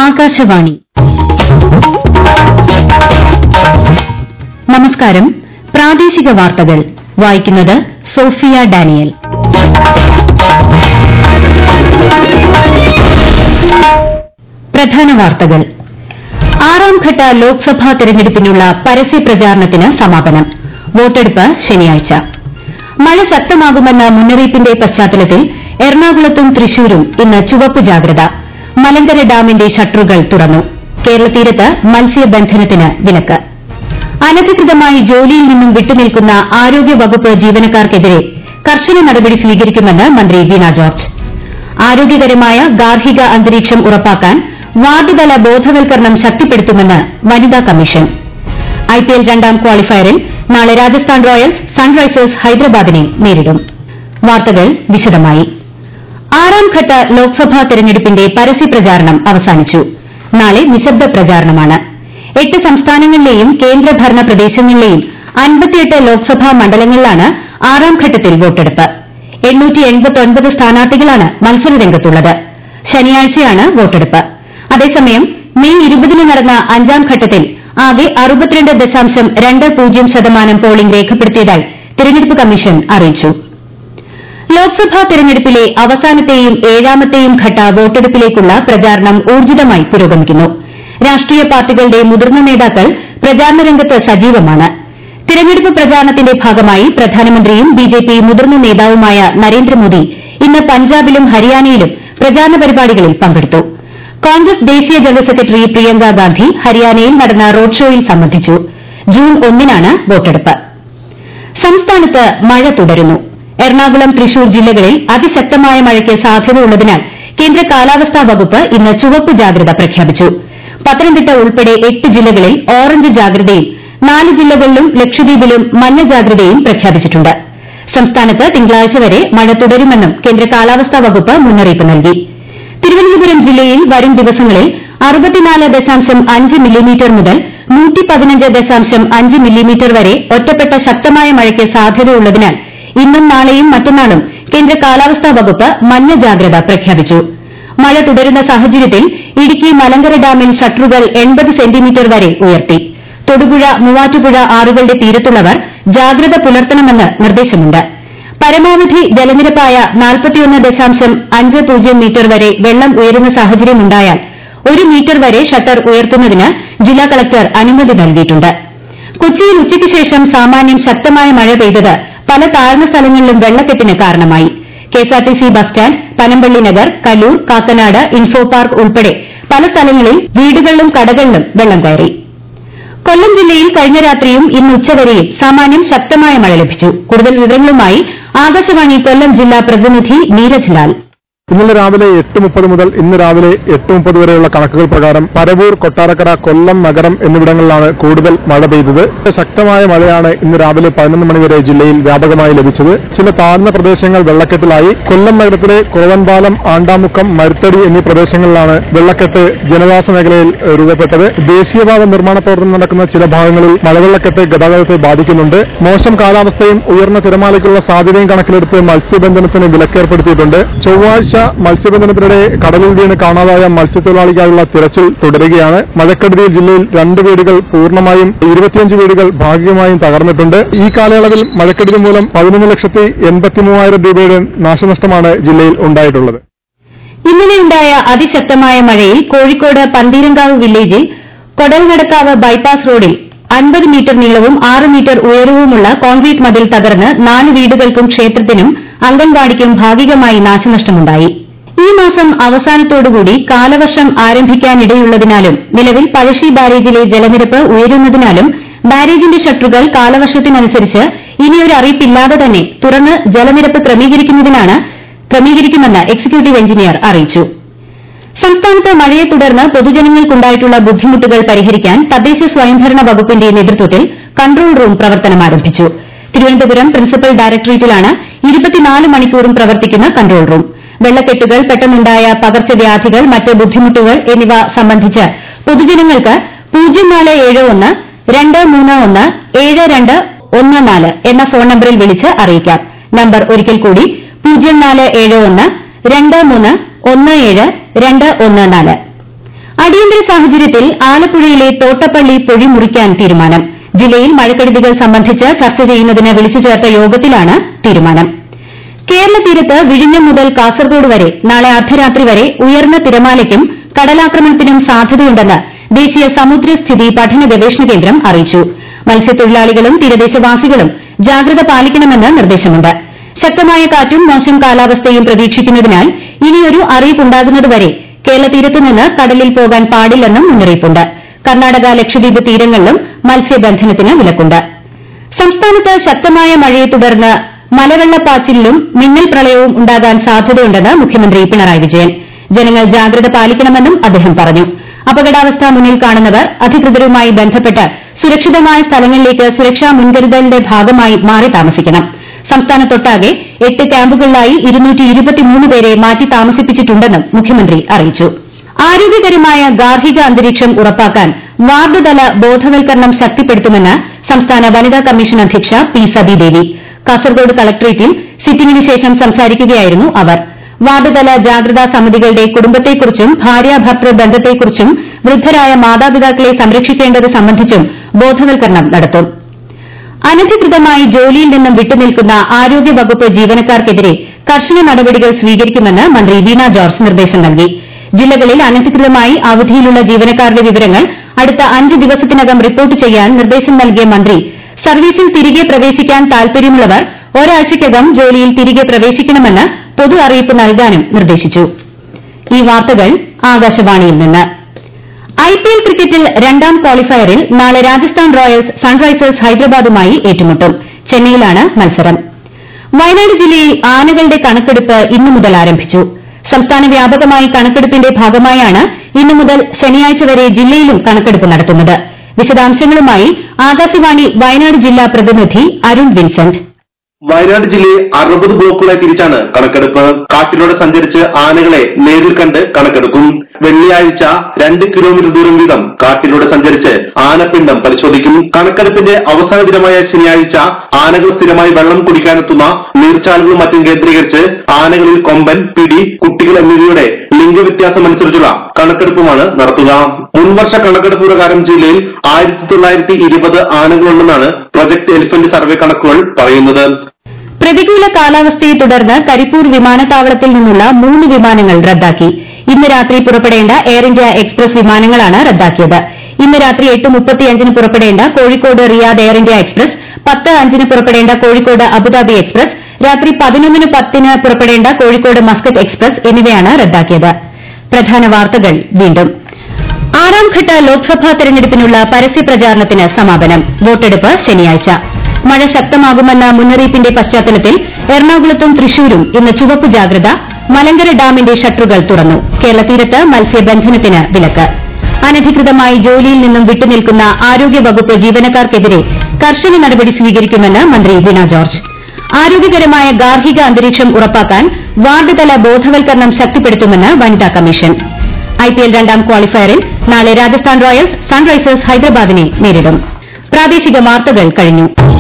ആകാശവാണി നമസ്കാരം പ്രാദേശിക വാർത്തകൾ വായിക്കുന്നത് സോഫിയ ഡാനിയൽ പ്രധാന വാർത്തകൾ ആറാം ഘട്ട ലോക്സഭാ തെരഞ്ഞെടുപ്പിനുള്ള പരസ്യ പ്രചാരണത്തിന് സമാപനം വോട്ടെടുപ്പ് ശനിയാഴ്ച മഴ ശക്തമാകുമെന്ന മുന്നറിയിപ്പിന്റെ പശ്ചാത്തലത്തിൽ എറണാകുളത്തും തൃശൂരും ഇന്ന് ചുവപ്പ് ജാഗ്രത മലങ്കര ഡാമിന്റെ ഷട്ടറുകൾ തുറന്നു കേരളതീരത്ത് മത്സ്യബന്ധനത്തിന് വിലക്ക് അനധികൃതമായി ജോലിയിൽ നിന്നും വിട്ടുനിൽക്കുന്ന ആരോഗ്യവകുപ്പ് ജീവനക്കാർക്കെതിരെ കർശന നടപടി സ്വീകരിക്കുമെന്ന് മന്ത്രി വീണ ജോർജ് ആരോഗ്യകരമായ ഗാർഹിക അന്തരീക്ഷം ഉറപ്പാക്കാൻ വാർഡുതല ബോധവൽക്കരണം ശക്തിപ്പെടുത്തുമെന്ന് വനിതാ കമ്മീഷൻ ഐപിഎൽ രണ്ടാം ക്വാളിഫയറിൽ നാളെ രാജസ്ഥാൻ റോയൽസ് സൺറൈസേഴ്സ് ഹൈദരാബാദിനെ നേരിടും വാർത്തകൾ വിശദമായി ആറാം ഘട്ട ലോക്സഭാ തെരഞ്ഞെടുപ്പിന്റെ പരസ്യപ്രചാരണം അവസാനിച്ചു നാളെ നിശബ്ദ പ്രചാരണമാണ് എട്ട് സംസ്ഥാനങ്ങളിലെയും കേന്ദ്രഭരണ പ്രദേശങ്ങളിലെയും അൻപത്തിയെട്ട് ലോക്സഭാ മണ്ഡലങ്ങളിലാണ് ആറാം ഘട്ടത്തിൽ വോട്ടെടുപ്പ് സ്ഥാനാർത്ഥികളാണ് മത്സരരംഗത്തുള്ളത് ശനിയാഴ്ചയാണ് വോട്ടെടുപ്പ് അതേസമയം മെയ് ഇരുപതിന് നടന്ന അഞ്ചാം ഘട്ടത്തിൽ ആകെ അറുപത്തിരണ്ട് ദശാംശം രണ്ട് പൂജ്യം ശതമാനം പോളിംഗ് രേഖപ്പെടുത്തിയതായി തെരഞ്ഞെടുപ്പ് കമ്മീഷൻ അറിയിച്ചു ലോക്സഭാ തെരഞ്ഞെടുപ്പിലെ അവസാനത്തെയും ഏഴാമത്തെയും ഘട്ട വോട്ടെടുപ്പിലേക്കുള്ള പ്രചാരണം ഊർജ്ജിതമായി പുരോഗമിക്കുന്നു രാഷ്ട്രീയ പാർട്ടികളുടെ മുതിർന്ന നേതാക്കൾ പ്രചാരണ രംഗത്ത് സജീവമാണ് തിരഞ്ഞെടുപ്പ് പ്രചാരണത്തിന്റെ ഭാഗമായി പ്രധാനമന്ത്രിയും ബിജെപി മുതിർന്ന നേതാവുമായ നരേന്ദ്രമോദി ഇന്ന് പഞ്ചാബിലും ഹരിയാനയിലും പ്രചാരണ പരിപാടികളിൽ പങ്കെടുത്തു കോൺഗ്രസ് ദേശീയ ജനറൽ സെക്രട്ടറി പ്രിയങ്ക ഗാന്ധി ഹരിയാനയിൽ നടന്ന റോഡ് ഷോയിൽ സംബന്ധിച്ചു ജൂൺ ഒന്നിനാണ് വോട്ടെടുപ്പ് സംസ്ഥാനത്ത് മഴ തുടരുന്നു എറണാകുളം തൃശൂർ ജില്ലകളിൽ അതിശക്തമായ മഴയ്ക്ക് സാധ്യതയുള്ളതിനാൽ കേന്ദ്ര കാലാവസ്ഥാ വകുപ്പ് ഇന്ന് ചുവപ്പ് ജാഗ്രത പ്രഖ്യാപിച്ചു പത്തനംതിട്ട ഉൾപ്പെടെ എട്ട് ജില്ലകളിൽ ഓറഞ്ച് ജാഗ്രതയും നാല് ജില്ലകളിലും ലക്ഷദ്വീപിലും മഞ്ഞ ജാഗ്രതയും പ്രഖ്യാപിച്ചിട്ടുണ്ട് സംസ്ഥാനത്ത് തിങ്കളാഴ്ച വരെ മഴ തുടരുമെന്നും കേന്ദ്ര കാലാവസ്ഥാ വകുപ്പ് മുന്നറിയിപ്പ് നൽകി തിരുവനന്തപുരം ജില്ലയിൽ വരും ദിവസങ്ങളിൽ മില്ലിമീറ്റർ മുതൽ മില്ലിമീറ്റർ വരെ ഒറ്റപ്പെട്ട ശക്തമായ മഴയ്ക്ക് സാധ്യതയുള്ളതിനാൽ ഇന്നും നാളെയും മറ്റന്നാളും കേന്ദ്ര കാലാവസ്ഥാ വകുപ്പ് മഞ്ഞ ജാഗ്രത പ്രഖ്യാപിച്ചു മഴ തുടരുന്ന സാഹചര്യത്തിൽ ഇടുക്കി മലങ്കര ഡാമിൽ ഷട്ടറുകൾ എൺപത് സെന്റിമീറ്റർ വരെ ഉയർത്തി തൊടുപുഴ മൂവാറ്റുപുഴ ആറുകളുടെ തീരത്തുള്ളവർ ജാഗ്രത പുലർത്തണമെന്ന് നിർദ്ദേശമുണ്ട് പരമാവധി ജലനിരപ്പായ മീറ്റർ വരെ വെള്ളം ഉയരുന്ന സാഹചര്യമുണ്ടായാൽ ഒരു മീറ്റർ വരെ ഷട്ടർ ഉയർത്തുന്നതിന് ജില്ലാ കളക്ടർ അനുമതി നൽകിയിട്ടുണ്ട് കൊച്ചിയിൽ ഉച്ചയ്ക്ക് ശേഷം സാമാന്യം ശക്തമായ മഴ പെയ്തത് പല താഴ്ന്ന സ്ഥലങ്ങളിലും വെള്ളക്കെട്ടിന് കാരണമായി KSRTC bus stand Panampilly Nagar Kaloor Kakkanad info park ഉൾപ്പെടെ പല സ്ഥലങ്ങളിൽ വീടുകളിലും കടകളിലും വെള്ളം കയറി കൊല്ലം ജില്ലയിൽ കഴിഞ്ഞ രാത്രിയും ഇന്ന് ഉച്ചവരെയും സാമാന്യം ശക്തമായ മഴ ലഭിച്ചു കൂടുതൽ വിവരങ്ങളുമായി ആകാശവാണി കൊല്ലം ജില്ലാ പ്രതിനിധി നീരജ് ലാൽ ഇന്നലെ രാവിലെ എട്ട് മുപ്പത് മുതൽ ഇന്ന് രാവിലെ എട്ട് മുപ്പത് വരെയുള്ള കണക്കുകൾ പ്രകാരം പരവൂർ കൊട്ടാരക്കര കൊല്ലം നഗരം എന്നിവിടങ്ങളിലാണ് കൂടുതൽ മഴ പെയ്തത് ശക്തമായ മഴയാണ് ഇന്ന് രാവിലെ പതിനൊന്ന് മണിവരെ ജില്ലയിൽ വ്യാപകമായി ലഭിച്ചത് ചില താഴ്ന്ന പ്രദേശങ്ങൾ വെള്ളക്കെട്ടിലായി കൊല്ലം നഗരത്തിലെ കുറവൻപാലം ആണ്ടാമുക്കം മരുത്തടി എന്നീ പ്രദേശങ്ങളിലാണ് വെള്ളക്കെട്ട് ജനവാസ മേഖലയിൽ രൂപപ്പെട്ടത് ദേശീയപാത നിർമ്മാണ പ്രവർത്തനം നടക്കുന്ന ചില ഭാഗങ്ങളിൽ മഴവെള്ളക്കെട്ട് ഗതാഗതത്തെ ബാധിക്കുന്നുണ്ട് മോശം കാലാവസ്ഥയും ഉയർന്ന തിരമാലയ്ക്കുള്ള സാധ്യതയും കണക്കിലെടുത്ത് മത്സ്യബന്ധനത്തിന് വിലക്കേർപ്പെടുത്തിയിട്ടുണ്ട് ചൊവ്വാഴ്ച മത്സ്യബന്ധനത്തിനിടെ കടലിൽ വീണ് കാണാതായ മത്സ്യത്തൊഴിലാളിക്കായുള്ള തിരച്ചിൽ തുടരുകയാണ് മഴക്കെടുതിയിൽ ജില്ലയിൽ രണ്ട് വീടുകൾ പൂർണ്ണമായും ഇരുപത്തിയഞ്ച് വീടുകൾ ഭാഗികമായും തകർന്നിട്ടുണ്ട് ഈ കാലയളവിൽ മഴക്കെടുതി മൂലം പതിനൊന്ന് ലക്ഷത്തി എൺപത്തി മൂവായിരം രൂപയുടെ നാശനഷ്ടമാണ് ജില്ലയിൽ ഉണ്ടായിട്ടുള്ളത് ഇന്നലെയുണ്ടായ അതിശക്തമായ മഴയിൽ കോഴിക്കോട് പന്തീരങ്കാവ് വില്ലേജിൽ കൊടൽനടക്കാവ് ബൈപ്പാസ് റോഡിൽ അൻപത് മീറ്റർ നീളവും ആറ് മീറ്റർ ഉയരവുമുള്ള കോൺക്രീറ്റ് മതിൽ തകർന്ന് നാല് വീടുകൾക്കും ക്ഷേത്രത്തിനും അംഗൻവാടിക്കും ഭാഗികമായി നാശനഷ്ടമുണ്ടായി ഈ മാസം അവസാനത്തോടുകൂടി കാലവർഷം ആരംഭിക്കാനിടയുള്ളതിനാലും നിലവിൽ പഴശ്ശി ബാരേജിലെ ജലനിരപ്പ് ഉയരുന്നതിനാലും ബാരേജിന്റെ ഷട്ടറുകൾ കാലവർഷത്തിനനുസരിച്ച് ഇനിയൊരു അറിയിപ്പില്ലാതെ തന്നെ തുറന്ന് ജലനിരപ്പ് ക്രമീകരിക്കുന്നതിനാണ് ക്രമീകരിക്കുമെന്ന് എക്സിക്യൂട്ടീവ് എഞ്ചിനീയർ അറിയിച്ചു സംസ്ഥാനത്ത് മഴയെ തുടർന്ന് പൊതുജനങ്ങൾക്കുണ്ടായിട്ടുള്ള ബുദ്ധിമുട്ടുകൾ പരിഹരിക്കാൻ തദ്ദേശ സ്വയംഭരണ വകുപ്പിന്റെ നേതൃത്വത്തിൽ കൺട്രോൾ റൂം പ്രവർത്തനം ആരംഭിച്ചു തിരുവനന്തപുരം പ്രിൻസിപ്പൽ ഡയറക്ടറേറ്റിലാണ് ഇരുപത്തിനാല് മണിക്കൂറും പ്രവർത്തിക്കുന്ന കൺട്രോൾ റൂം വെള്ളക്കെട്ടുകൾ പെട്ടെന്നുണ്ടായ പകർച്ചവ്യാധികൾ മറ്റ് ബുദ്ധിമുട്ടുകൾ എന്നിവ സംബന്ധിച്ച് പൊതുജനങ്ങൾക്ക് പൂജ്യം നാല് ഏഴ് ഒന്ന് രണ്ട് മൂന്ന് ഒന്ന് ഏഴ് രണ്ട് ഒന്ന് നാല് എന്ന ഫോൺ നമ്പറിൽ വിളിച്ച് അറിയിക്കാം നമ്പർ ഒരിക്കൽ കൂടി പൂജ്യം നാല് ഏഴ് ഒന്ന് രണ്ട് മൂന്ന് ഒന്ന് ഏഴ് രണ്ട് ഒന്ന് നാല് സാഹചര്യത്തിൽ ആലപ്പുഴയിലെ തോട്ടപ്പള്ളി പൊഴി മുറിക്കാൻ തീരുമാനം ജില്ലയിൽ മഴക്കെടുതികൾ സംബന്ധിച്ച് ചർച്ച ചെയ്യുന്നതിന് വിളിച്ചു ചേർത്ത യോഗത്തിലാണ് തീരുമാനം കേരള തീരത്ത് വിഴിഞ്ഞം മുതൽ കാസർഗോഡ് വരെ നാളെ അർദ്ധരാത്രി വരെ ഉയർന്ന തിരമാലയ്ക്കും കടലാക്രമണത്തിനും സാധ്യതയുണ്ടെന്ന് ദേശീയ സമുദ്രസ്ഥിതി പഠന ഗവേഷണ കേന്ദ്രം അറിയിച്ചു മത്സ്യത്തൊഴിലാളികളും തീരദേശവാസികളും ജാഗ്രത പാലിക്കണമെന്ന് നിർദ്ദേശമുണ്ട് ശക്തമായ കാറ്റും മോശം കാലാവസ്ഥയും പ്രതീക്ഷിക്കുന്നതിനാൽ ഇനിയൊരു അറിയിപ്പുണ്ടാകുന്നതുവരെ കേരള തീരത്ത് നിന്ന് കടലിൽ പോകാൻ പാടില്ലെന്നും മുന്നറിയിപ്പുണ്ട് കർണാടക ലക്ഷദ്വീപ് തീരങ്ങളിലും മത്സ്യബന്ധനത്തിന് വിലക്കുണ്ട് സംസ്ഥാനത്ത് ശക്തമായ മഴയെ തുടർന്ന് മലവെള്ളപ്പാച്ചിലിലും മിന്നൽ പ്രളയവും ഉണ്ടാകാൻ സാധ്യതയുണ്ടെന്ന് മുഖ്യമന്ത്രി പിണറായി വിജയൻ ജനങ്ങൾ ജാഗ്രത പാലിക്കണമെന്നും അദ്ദേഹം പറഞ്ഞു അപകടാവസ്ഥ മുന്നിൽ കാണുന്നവർ അധികൃതരുമായി ബന്ധപ്പെട്ട് സുരക്ഷിതമായ സ്ഥലങ്ങളിലേക്ക് സുരക്ഷാ മുൻകരുതലിന്റെ ഭാഗമായി മാറി താമസിക്കണം സംസ്ഥാനത്തൊട്ടാകെ എട്ട് ക്യാമ്പുകളിലായി പേരെ മാറ്റി താമസിപ്പിച്ചിട്ടുണ്ടെന്നും മുഖ്യമന്ത്രി അറിയിച്ചു ആരോഗ്യകരമായ ഗാർഹിക അന്തരീക്ഷം ഉറപ്പാക്കാൻ വാർഡ് തല ബോധവൽക്കരണം ശക്തിപ്പെടുത്തുമെന്ന് സംസ്ഥാന വനിതാ കമ്മീഷൻ അധ്യക്ഷ പി സതീദേവി കാസർഗോഡ് കളക്ടറേറ്റിൽ സിറ്റിംഗിന് ശേഷം സംസാരിക്കുകയായിരുന്നു അവർ വാർഡ് തല ജാഗ്രതാ സമിതികളുടെ കുടുംബത്തെക്കുറിച്ചും ഭാര്യാഭർത്തൃ ബന്ധത്തെക്കുറിച്ചും വൃദ്ധരായ മാതാപിതാക്കളെ സംരക്ഷിക്കേണ്ടത് സംബന്ധിച്ചും ബോധവൽക്കരണം നടത്തും അനധികൃതമായി ജോലിയിൽ നിന്നും വിട്ടുനിൽക്കുന്ന ആരോഗ്യവകുപ്പ് ജീവനക്കാർക്കെതിരെ കർശന നടപടികൾ സ്വീകരിക്കുമെന്ന് മന്ത്രി വീണ ജോർജ് നിർദ്ദേശം നൽകി ജില്ലകളിൽ അനധികൃതമായി അവധിയിലുള്ള ജീവനക്കാരുടെ വിവരങ്ങൾ അടുത്ത അഞ്ച് ദിവസത്തിനകം റിപ്പോർട്ട് ചെയ്യാൻ നിർദ്ദേശം നൽകിയ മന്ത്രി സർവീസിൽ തിരികെ പ്രവേശിക്കാൻ താൽപര്യമുള്ളവർ ഒരാഴ്ചയ്ക്കകം ജോലിയിൽ തിരികെ പ്രവേശിക്കണമെന്ന് പൊതു അറിയിപ്പ് നൽകാനും നിർദ്ദേശിച്ചു ഈ വാർത്തകൾ ആകാശവാണിയിൽ നിന്ന് ഐപിഎൽ ക്രിക്കറ്റിൽ രണ്ടാം ക്വാളിഫയറിൽ നാളെ രാജസ്ഥാൻ റോയൽസ് സൺറൈസേഴ്സ് ഹൈദരാബാദുമായി ഏറ്റുമുട്ടും ചെന്നൈയിലാണ് മത്സരം വയനാട് ജില്ലയിൽ ആനകളുടെ കണക്കെടുപ്പ് ഇന്നു മുതൽ ആരംഭിച്ചു സംസ്ഥാന വ്യാപകമായി കണക്കെടുപ്പിന്റെ ഭാഗമായാണ് ഇന്നു മുതൽ ശനിയാഴ്ച വരെ ജില്ലയിലും കണക്കെടുപ്പ് നടത്തുന്നത് വിശദാംശങ്ങളുമായി ആകാശവാണി വയനാട് ജില്ലാ പ്രതിനിധി അരുൺ വിൻസെന്റ് വയനാട് ജില്ലയെ അറുപത് ബ്ലോക്കുകളായി തിരിച്ചാണ് കണക്കെടുപ്പ് കാട്ടിലൂടെ സഞ്ചരിച്ച് ആനകളെ നേരിൽ കണ്ട് കണക്കെടുക്കും വെള്ളിയാഴ്ച രണ്ട് കിലോമീറ്റർ ദൂരം വീതം കാട്ടിലൂടെ സഞ്ചരിച്ച് ആനപ്പിണ്ടം പരിശോധിക്കും കണക്കെടുപ്പിന്റെ അവസാന ദിനമായ ശനിയാഴ്ച ആനകൾ സ്ഥിരമായി വെള്ളം കുടിക്കാനെത്തുന്ന നീർച്ചാലുകളും മറ്റും കേന്ദ്രീകരിച്ച് ആനകളിൽ കൊമ്പൻ പിടി കുട്ടികൾ എന്നിവയുടെ ലിംഗവ്യത്യാസം അനുസരിച്ചുള്ള കണക്കെടുപ്പുമാണ് നടത്തുക മുൻവർഷ കണക്കെടുപ്പ് പ്രകാരം ജില്ലയിൽ ആയിരത്തി തൊള്ളായിരത്തി ഇരുപത് ആനകളുണ്ടെന്നാണ് പ്രൊജക്ട് എലിഫന്റ് സർവേ കണക്കുകൾ പറയുന്നത് പ്രതികൂല കാലാവസ്ഥയെ തുടർന്ന് കരിപ്പൂർ വിമാനത്താവളത്തിൽ നിന്നുള്ള മൂന്ന് വിമാനങ്ങൾ റദ്ദാക്കി ഇന്ന് രാത്രി പുറപ്പെടേണ്ട എയർ ഇന്ത്യ എക്സ്പ്രസ് വിമാനങ്ങളാണ് റദ്ദാക്കിയത് ഇന്ന് രാത്രി എട്ട് മുപ്പത്തിയഞ്ചിന് പുറപ്പെടേണ്ട Kozhikode Riyadh air India express പത്ത് അഞ്ചിന് പുറപ്പെടേണ്ട കോഴിക്കോട് അബുദാബി എക്സ്പ്രസ് രാത്രി പതിനൊന്നിന് പത്തിന് പുറപ്പെടേണ്ട കോഴിക്കോട് മസ്കത്ത് എക്സ്പ്രസ് എന്നിവയാണ് റദ്ദാക്കിയത് പ്രധാന വാർത്തകൾ വീണ്ടും ആറാംഘട്ട ലോക്സഭാ തെരഞ്ഞെടുപ്പിനുള്ള പരസ്യപ്രചാരണത്തിന് സമാപനം വോട്ടെടുപ്പ് ശനിയാഴ്ച മഴ ശക്തമാകുമെന്ന മുന്നറിയിപ്പിന്റെ പശ്ചാത്തലത്തിൽ എറണാകുളത്തും തൃശൂരും ഇന്ന് ചുവപ്പ് ജാഗ്രത മലങ്കര ഡാമിന്റെ ഷട്ടറുകൾ തുറന്നു കേരള തീരത്ത് മത്സ്യബന്ധനത്തിന് വിലക്ക് അനധികൃതമായി ജോലിയിൽ നിന്നും വിട്ടുനിൽക്കുന്ന ആരോഗ്യവകുപ്പ് ജീവനക്കാർക്കെതിരെ കർശന നടപടി സ്വീകരിക്കുമെന്ന് മന്ത്രി വീണ ജോർജ് ആരോഗ്യകരമായ ഗാർഹിക അന്തരീക്ഷം ഉറപ്പാക്കാൻ വാർഡ് തല ബോധവൽക്കരണം ശക്തിപ്പെടുത്തുമെന്ന് വനിതാ കമ്മീഷൻ ഐപിഎൽ രണ്ടാം ക്വാളിഫയറിൽ നാളെ രാജസ്ഥാൻ റോയൽസ് സൺറൈസേഴ്സ് ഹൈദരാബാദിനെ നേരിടും പ്രാദേശിക വാർത്തകൾ കഴിഞ്ഞു